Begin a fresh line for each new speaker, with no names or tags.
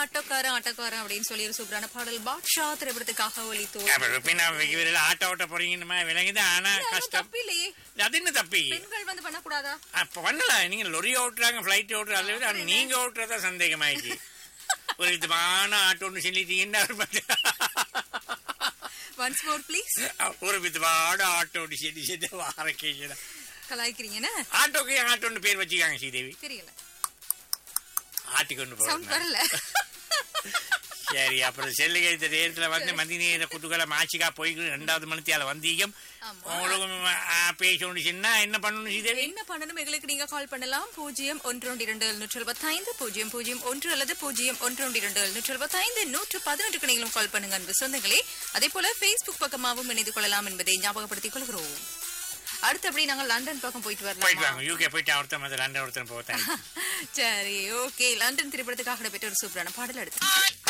ஆட்டோக்காரன் ஆட்டோக்காரன் அப்படின்னு சொல்லி ஒரு சூப்பரான பாடல் பாட்ஷா திரைப்படத்துக்காக ஒலித்தோ
அப்புறம் பின்ன விரைவில் ஆட்டோ ஓட்ட போறீங்கன்னு விளங்குது ஆனா கஷ்டம்
தப்பு இல்லையே
அது என்ன தப்பி
பெண்கள் வந்து பண்ணக்கூடாதா
அப்ப பண்ணலாம் நீங்க லொரி ஓட்டுறாங்க பிளைட் ஓட்டுறாங்க அதை விட ஆனா நீங்க ஓட்டுறதா சந்தேகமாயிடுச்சு ஒரு விதமான ஆட்டோ ஒன்று சொல்லிட்டீங்கன்னா அவர் பாத்து-
ஒன்ஸ் மோர் ப்ளீஸ்
ஒரு விதமான ஆட்டோ ஒன்று சொல்லி சொல்லி வார கேட்கல
கலாய்க்கிறீங்கன்னு
ஆட்டோக்கு ஏன் ஆட்டோன்னு பேர் வச்சுக்காங்க ஸ்ரீதேவி
தெரியல
ஆட்டி கொண்டு
சவுண்ட்
போறேன்
வரல
சரி அப்புறம் செல்லுகை இந்த நேரத்துல வந்து மதிநீர குத்துக்களை ஆட்சிக்கா போய் ரெண்டாவது மணித்தியால வந்தீங்க
ஆமா.
உங்களுக்கு பேசணுச்சுன்னா என்ன பண்ணணும் ஸ்ரீதேவி
என்ன பண்ணணும் எங்களுக்கு நீங்க கால் பண்ணலாம் பூஜ்ஜியம் ஒன்று ஒன்று இரண்டு எழுநூற்று எழுபத்தைந்து பூஜ்ஜியம் பூஜ்ஜியம் ஒன்று அல்லது பூஜ்ஜியம் ஒன்று ஒன்று இரண்டு எழுநூற்று எழுபத்தைந்து நூற்று பதினொன்றுக்கு நீங்களும் கால் பண்ணுங்க அன்பு சொந்தங்களே அதே போல பேஸ்புக் பக்கமாகவும் இணைந்து கொள்ளலாம் என்பதை ஞாபகப்படுத்திக் கொள்கிறோம் அடுத்து அப்படி நாங்கள் லண்டன் பக்கம் போயிட்டு
போயிட்டு
வரலாம்
வாங்க யூகே போயிட்டு ஒருத்தன் வந்து லண்டன் ஒருத்தன் போத்தேன்
சரி ஓகே லண்டன் திரைப்படத்துக்காக நடைபெற்ற ஒரு சூப்பரான பாடல் அடுத்து